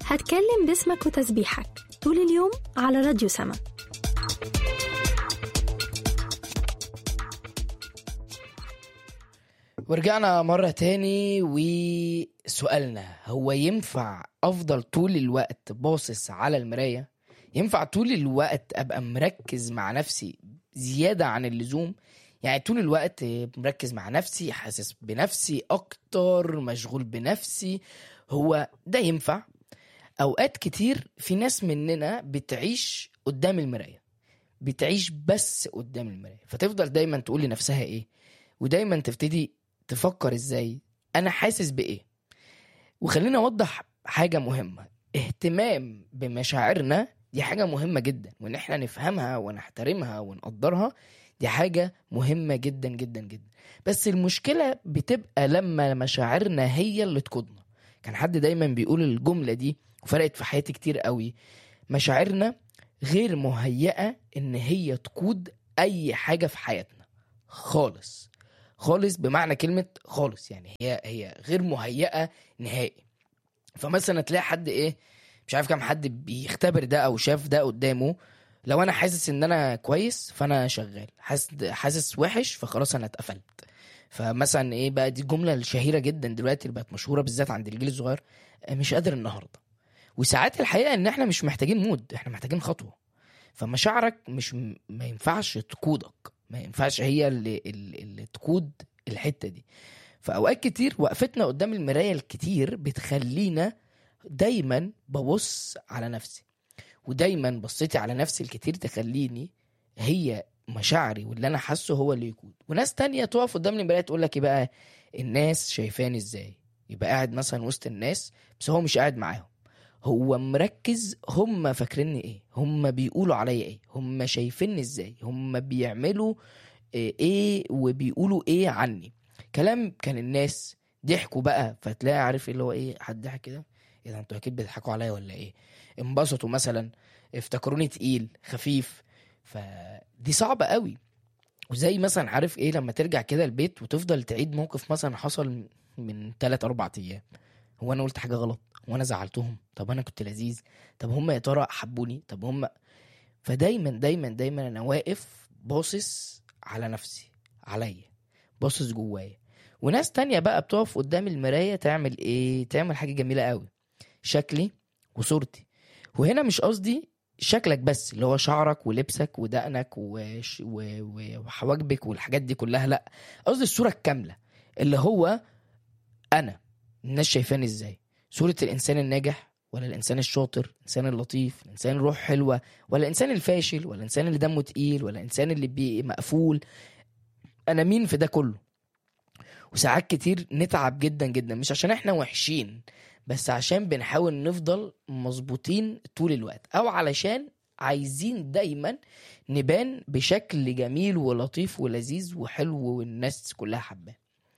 هتكلم باسمك وتسبيحك طول اليوم على راديو سما ورجعنا مرة تاني وسؤالنا هو ينفع أفضل طول الوقت باصص على المراية؟ ينفع طول الوقت أبقى مركز مع نفسي زيادة عن اللزوم؟ يعني طول الوقت مركز مع نفسي حاسس بنفسي أكتر مشغول بنفسي هو ده ينفع؟ أوقات كتير في ناس مننا بتعيش قدام المراية بتعيش بس قدام المراية فتفضل دايما تقول لنفسها إيه؟ ودايما تبتدي تفكر ازاي انا حاسس بايه وخلينا اوضح حاجه مهمه اهتمام بمشاعرنا دي حاجه مهمه جدا وان احنا نفهمها ونحترمها ونقدرها دي حاجه مهمه جدا جدا جدا بس المشكله بتبقى لما مشاعرنا هي اللي تقودنا كان حد دايما بيقول الجمله دي وفرقت في حياتي كتير قوي مشاعرنا غير مهيئه ان هي تقود اي حاجه في حياتنا خالص خالص بمعنى كلمة خالص يعني هي هي غير مهيئة نهائي فمثلا تلاقي حد ايه مش عارف كام حد بيختبر ده او شاف ده قدامه لو انا حاسس ان انا كويس فانا شغال حاسس حاسس وحش فخلاص انا اتقفلت فمثلا ايه بقى دي الجمله الشهيره جدا دلوقتي اللي بقت مشهوره بالذات عند الجيل الصغير مش قادر النهارده وساعات الحقيقه ان احنا مش محتاجين مود احنا محتاجين خطوه فمشاعرك مش ما ينفعش تقودك ما ينفعش هي اللي, اللي تقود الحته دي فاوقات كتير وقفتنا قدام المرايه الكتير بتخلينا دايما ببص على نفسي ودايما بصيتي على نفسي الكتير تخليني هي مشاعري واللي انا حاسه هو اللي يقود وناس تانية تقف قدام المرايه تقول لك ايه بقى الناس شايفاني ازاي يبقى قاعد مثلا وسط الناس بس هو مش قاعد معاهم هو مركز هم فاكريني ايه هم بيقولوا عليا ايه هم شايفيني ازاي هم بيعملوا ايه وبيقولوا ايه عني كلام كان الناس ضحكوا بقى فتلاقي عارف اللي هو ايه حد ضحك كده ايه ده انتوا اكيد بتضحكوا عليا ولا ايه انبسطوا مثلا افتكروني تقيل خفيف فدي صعبه قوي وزي مثلا عارف ايه لما ترجع كده البيت وتفضل تعيد موقف مثلا حصل من 3 4 ايام هو انا قلت حاجه غلط وانا زعلتهم طب انا كنت لذيذ طب هم يا ترى حبوني طب هم فدايما دايما دايما انا واقف باصص على نفسي عليا باصص جوايا وناس تانية بقى بتقف قدام المراية تعمل ايه تعمل حاجة جميلة قوي شكلي وصورتي وهنا مش قصدي شكلك بس اللي هو شعرك ولبسك ودقنك وش- و- و- وحواجبك والحاجات دي كلها لا قصدي الصورة الكاملة اللي هو انا الناس شايفاني ازاي صورة الانسان الناجح ولا الانسان الشاطر الانسان اللطيف الانسان الروح حلوة ولا الانسان الفاشل ولا الانسان اللي دمه تقيل ولا الانسان اللي بي مقفول انا مين في ده كله وساعات كتير نتعب جدا جدا مش عشان احنا وحشين بس عشان بنحاول نفضل مظبوطين طول الوقت او علشان عايزين دايما نبان بشكل جميل ولطيف ولذيذ وحلو والناس كلها حباه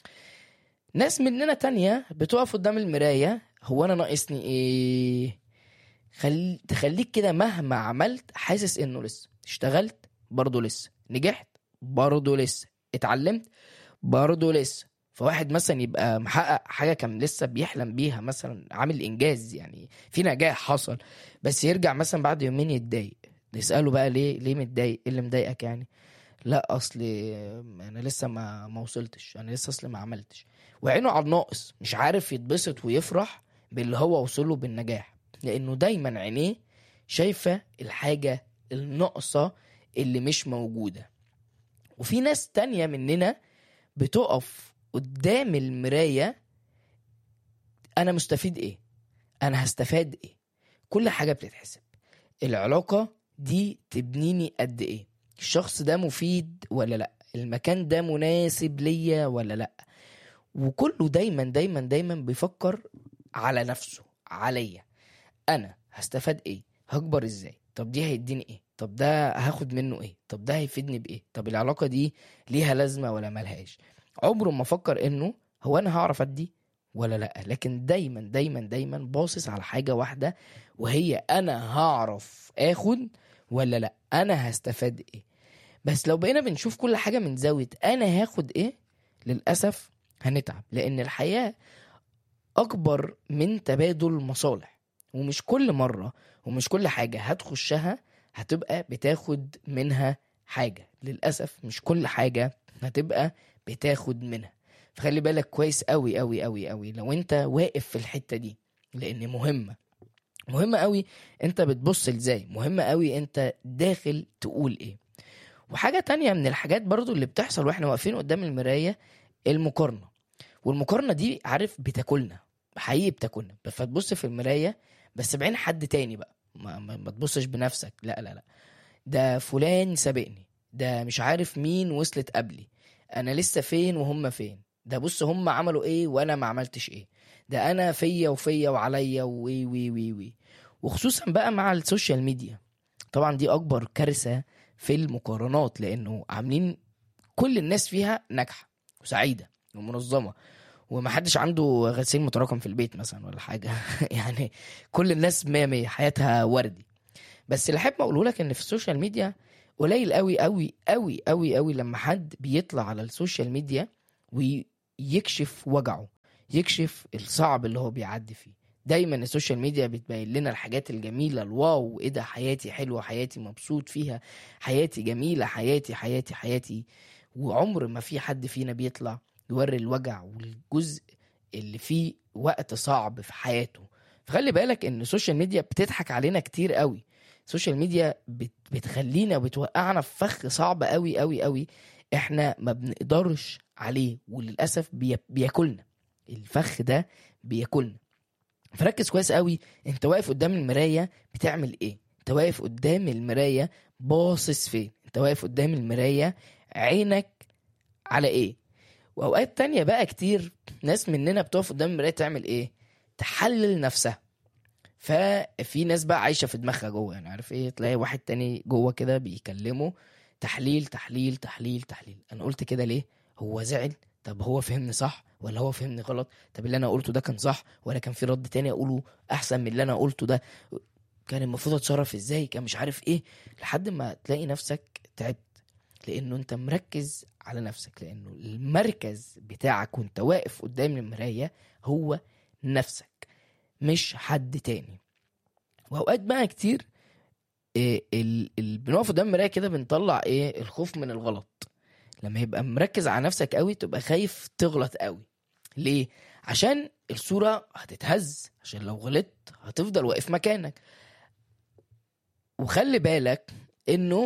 ناس مننا تانية بتقف قدام المراية هو انا ناقصني ايه خل... تخليك كده مهما عملت حاسس انه لسه اشتغلت برضه لسه نجحت برضه لسه اتعلمت برضه لسه فواحد مثلا يبقى محقق حاجه كان لسه بيحلم بيها مثلا عامل انجاز يعني في نجاح حصل بس يرجع مثلا بعد يومين يتضايق نساله بقى ليه ليه متضايق ايه اللي مضايقك يعني لا اصل انا لسه ما ما وصلتش انا لسه اصل ما عملتش وعينه على الناقص مش عارف يتبسط ويفرح باللي هو وصله بالنجاح لانه دايما عينيه شايفه الحاجه الناقصه اللي مش موجوده وفي ناس تانية مننا بتقف قدام المراية أنا مستفيد إيه؟ أنا هستفاد إيه؟ كل حاجة بتتحسب العلاقة دي تبنيني قد إيه؟ الشخص ده مفيد ولا لأ؟ المكان ده مناسب ليا ولا لأ؟ وكله دايما دايما دايما بيفكر على نفسه عليا أنا هستفاد إيه؟ هكبر إزاي؟ طب دي هيديني إيه؟ طب ده هاخد منه إيه؟ طب ده هيفيدني بإيه؟ طب العلاقة دي ليها لازمة ولا ملهاش؟ عمره ما فكر انه هو انا هعرف ادي ولا لا لكن دايما دايما دايما باصص على حاجه واحده وهي انا هعرف اخد ولا لا انا هستفاد ايه بس لو بقينا بنشوف كل حاجه من زاويه انا هاخد ايه للاسف هنتعب لان الحياه اكبر من تبادل مصالح ومش كل مره ومش كل حاجه هتخشها هتبقى بتاخد منها حاجه للاسف مش كل حاجه هتبقى بتاخد منها فخلي بالك كويس قوي قوي قوي قوي لو انت واقف في الحته دي لان مهمه مهمه قوي انت بتبص ازاي مهمه قوي انت داخل تقول ايه وحاجه تانية من الحاجات برضو اللي بتحصل واحنا واقفين قدام المرايه المقارنه والمقارنه دي عارف بتاكلنا حقيقي بتاكلنا فتبص في المرايه بس بعين حد تاني بقى ما, ما, ما تبصش بنفسك لا لا لا ده فلان سابقني ده مش عارف مين وصلت قبلي انا لسه فين وهم فين ده بص هم عملوا ايه وانا ما عملتش ايه ده انا فيا وفيا وعليا وي وي وي وي وخصوصا بقى مع السوشيال ميديا طبعا دي اكبر كارثه في المقارنات لانه عاملين كل الناس فيها ناجحه وسعيده ومنظمه ومحدش عنده غسيل متراكم في البيت مثلا ولا حاجه يعني كل الناس مية مية حياتها وردي بس اللي احب اقوله لك ان في السوشيال ميديا قليل قوي قوي قوي قوي قوي لما حد بيطلع على السوشيال ميديا ويكشف وجعه يكشف الصعب اللي هو بيعدي فيه دايما السوشيال ميديا بتبين لنا الحاجات الجميله الواو ايه ده حياتي حلوه حياتي مبسوط فيها حياتي جميله حياتي حياتي حياتي وعمر ما في حد فينا بيطلع يوري الوجع والجزء اللي فيه وقت صعب في حياته فخلي بالك ان السوشيال ميديا بتضحك علينا كتير قوي السوشيال ميديا بت بتخلينا وبتوقعنا في فخ صعب قوي قوي قوي احنا ما بنقدرش عليه وللاسف بي بياكلنا الفخ ده بياكلنا فركز كويس قوي انت واقف قدام المرايه بتعمل ايه انت واقف قدام المرايه باصص فين انت واقف قدام المرايه عينك على ايه واوقات تانية بقى كتير ناس مننا بتقف قدام المرايه تعمل ايه تحلل نفسها ففي ناس بقى عايشه في دماغها جوه يعني عارف ايه تلاقي واحد تاني جوه كده بيكلمه تحليل تحليل تحليل تحليل انا قلت كده ليه هو زعل طب هو فهمني صح ولا هو فهمني غلط طب اللي انا قلته ده كان صح ولا كان في رد تاني اقوله احسن من اللي انا قلته ده كان المفروض اتصرف ازاي كان مش عارف ايه لحد ما تلاقي نفسك تعبت لانه انت مركز على نفسك لانه المركز بتاعك وانت واقف قدام المرايه هو نفسك مش حد تاني واوقات بقى كتير إيه ال... ال... بنقف قدام المرايه كده بنطلع ايه الخوف من الغلط لما يبقى مركز على نفسك قوي تبقى خايف تغلط قوي ليه عشان الصوره هتتهز عشان لو غلطت هتفضل واقف مكانك وخلي بالك انه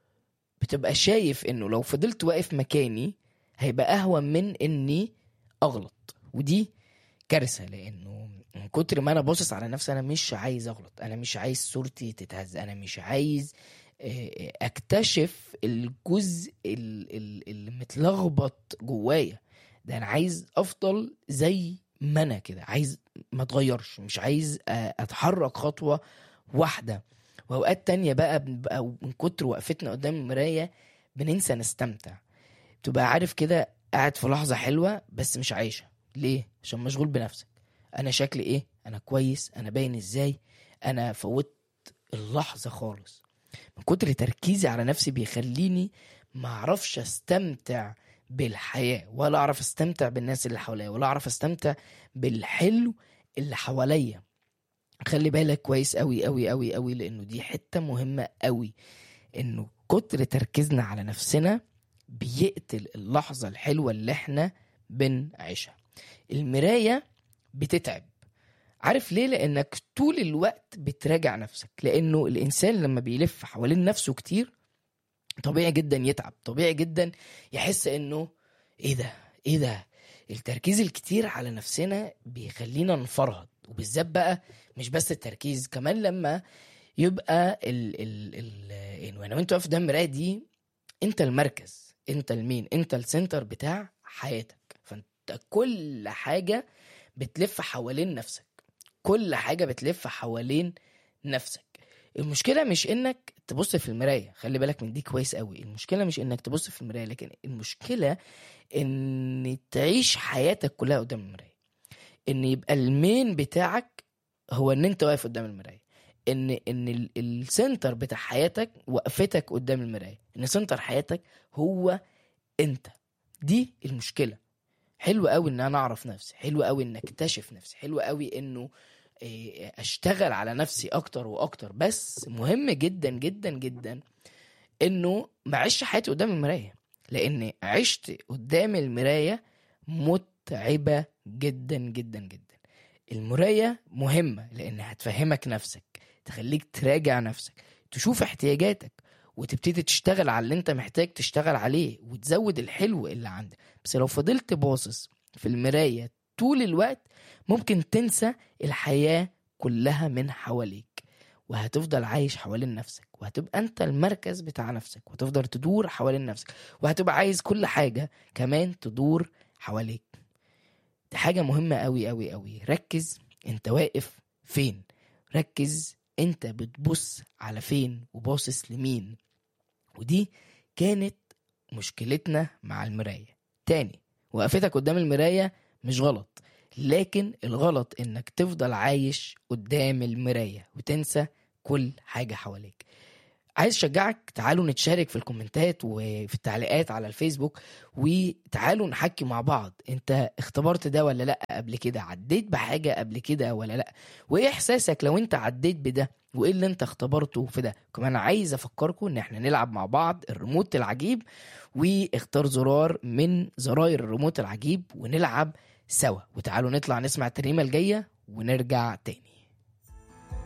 بتبقى شايف انه لو فضلت واقف مكاني هيبقى اهون من اني اغلط ودي كارثه لانه من كتر ما انا باصص على نفسي انا مش عايز اغلط انا مش عايز صورتي تتهز انا مش عايز آه، اكتشف الجزء ال- ال- اللي متلخبط جوايا ده انا عايز افضل زي ما انا كده عايز ما اتغيرش مش عايز آه، اتحرك خطوه واحده واوقات تانية بقى بنبقى من كتر وقفتنا قدام المرايه بننسى نستمتع تبقى عارف كده قاعد في لحظه حلوه بس مش عايشه ليه عشان مشغول بنفسك انا شكلي ايه انا كويس انا باين ازاي انا فوت اللحظه خالص من كتر تركيزي على نفسي بيخليني ما اعرفش استمتع بالحياه ولا اعرف استمتع بالناس اللي حواليا ولا اعرف استمتع بالحلو اللي حواليا خلي بالك كويس قوي قوي قوي قوي لانه دي حته مهمه قوي انه كتر تركيزنا على نفسنا بيقتل اللحظه الحلوه اللي احنا بنعيشها المرايه بتتعب عارف ليه لانك طول الوقت بتراجع نفسك لانه الانسان لما بيلف حوالين نفسه كتير طبيعي جدا يتعب طبيعي جدا يحس انه ايه ده ايه ده التركيز الكتير على نفسنا بيخلينا نفرهد وبالذات بقى مش بس التركيز كمان لما يبقى ال ال ال يعني لو انت واقف قدام المرايه دي انت المركز انت المين انت السنتر بتاع حياتك فانت كل حاجه بتلف حوالين نفسك كل حاجه بتلف حوالين نفسك المشكله مش انك تبص في المرايه خلي بالك من دي كويس قوي المشكله مش انك تبص في المرايه لكن المشكله ان تعيش حياتك كلها قدام المرايه ان يبقى المين بتاعك هو ان انت واقف قدام المرايه ان ان ال- السنتر بتاع حياتك وقفتك قدام المرايه ان سنتر حياتك هو انت دي المشكله حلو قوي ان انا اعرف نفسي حلو قوي ان اكتشف نفسي حلو قوي انه إيه، اشتغل على نفسي اكتر واكتر بس مهم جدا جدا جدا انه ما اعيش حياتي قدام المرايه لان عشت قدام المرايه متعبه جدا جدا جدا المرايه مهمه لان هتفهمك نفسك تخليك تراجع نفسك تشوف احتياجاتك وتبتدي تشتغل على اللي انت محتاج تشتغل عليه وتزود الحلو اللي عندك بس لو فضلت باصص في المرايه طول الوقت ممكن تنسى الحياه كلها من حواليك وهتفضل عايش حوالين نفسك وهتبقى انت المركز بتاع نفسك وهتفضل تدور حوالين نفسك وهتبقى عايز كل حاجة كمان تدور حواليك دي حاجة مهمة قوي قوي قوي ركز انت واقف فين ركز انت بتبص على فين وباصص لمين ودي كانت مشكلتنا مع المراية تاني وقفتك قدام المراية مش غلط لكن الغلط انك تفضل عايش قدام المراية وتنسى كل حاجة حواليك عايز اشجعك تعالوا نتشارك في الكومنتات وفي التعليقات على الفيسبوك وتعالوا نحكي مع بعض انت اختبرت ده ولا لا قبل كده عديت بحاجة قبل كده ولا لا وايه احساسك لو انت عديت بده وايه اللي انت اختبرته في ده كمان عايز افكركم ان احنا نلعب مع بعض الريموت العجيب واختار زرار من زراير الريموت العجيب ونلعب سوا وتعالوا نطلع نسمع الترنيمة الجاية ونرجع تاني